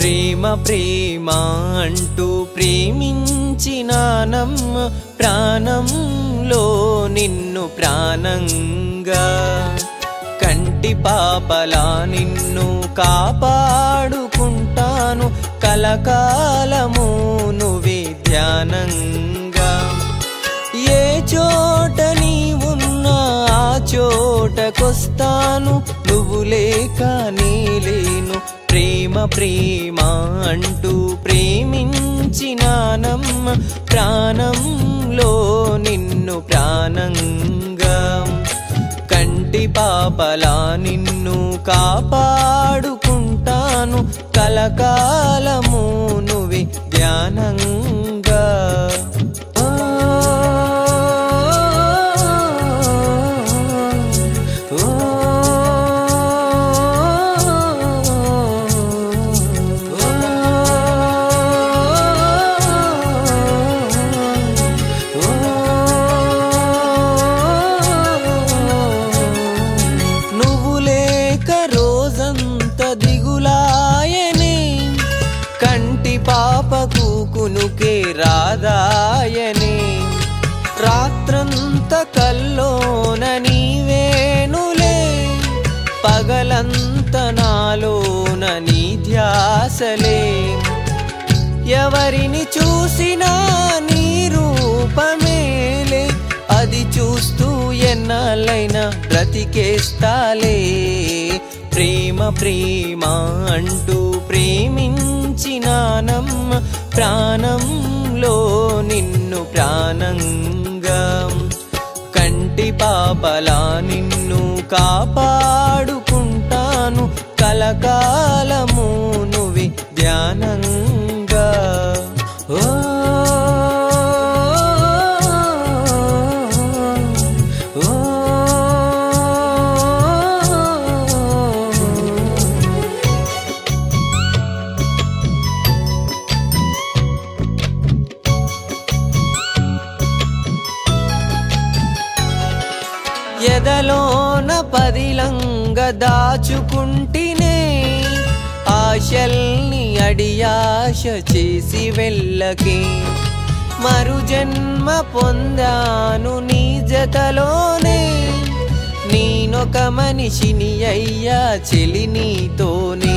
ప్రేమ ప్రేమ అంటూ ప్రేమించినానమ్మ ప్రాణంలో నిన్ను ప్రాణంగా కంటి పాపలా నిన్ను కాపాడుకుంటాను కలకాలము నువ్వే ధ్యానంగా ఏ చోట నీవున్నా ఆ చోటకొస్తాను నువ్వు లేక లేను ప్రేమ ప్రేమ అంటూ ప్రేమించినానమ్మ ప్రాణంలో నిన్ను ప్రాణంగా కంటి పాపలా నిన్ను కాపాడుకుంటాను కలకాలము నువ్వే ధ్యానంగా నువ్వు లేక రోజంత దిగులాయనే కంటి పాపకు కునుకే రాదాయనే రాత్రంత కల్లోన నీవేనులే పగలంత నాలోన నీ ధ్యాసలే ఎవరిని చూసినా నీ రూపమేలే అది చూస్తూ ఎన్నాళ్ళైనా బ్రతికేస్తాలే ప్రేమ ప్రేమ అంటూ ప్రేమించినానమ్మ ప్రాణంలో నిన్ను ప్రాణంగా కంటి పాపలా నిన్ను కాపాడుకుంటాను కలకాలము నువ్వే ధ్యానంగా ఓ ఓ ఎదలోన పదిలంగ దాచుకుంటినే ఆశల్ని అడియాశ చేసి వెళ్ళకే మరు జన్మ పొందాను నీ జతలోనే నేనొక మనిషిని అయ్యా చెలి నీతోనే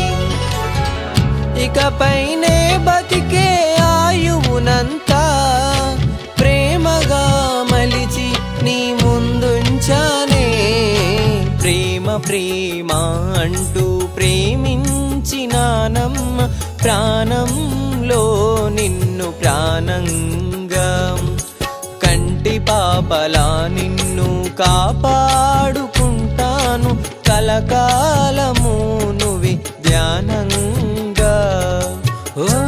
ఇకపైనే బతికే ఆయువునంతా ప్రేమగా మలిచి నీ ముందుంచానే ప్రేమ ప్రేమ అంటూ ప్రేమించినానమ్మ ప్రాణంలో నిన్ను ప్రాణంగా కంటి పాపలా నిన్ను కాపాడుకుంటాను కలకాలము నువ్వే ధ్యానంగా ఓ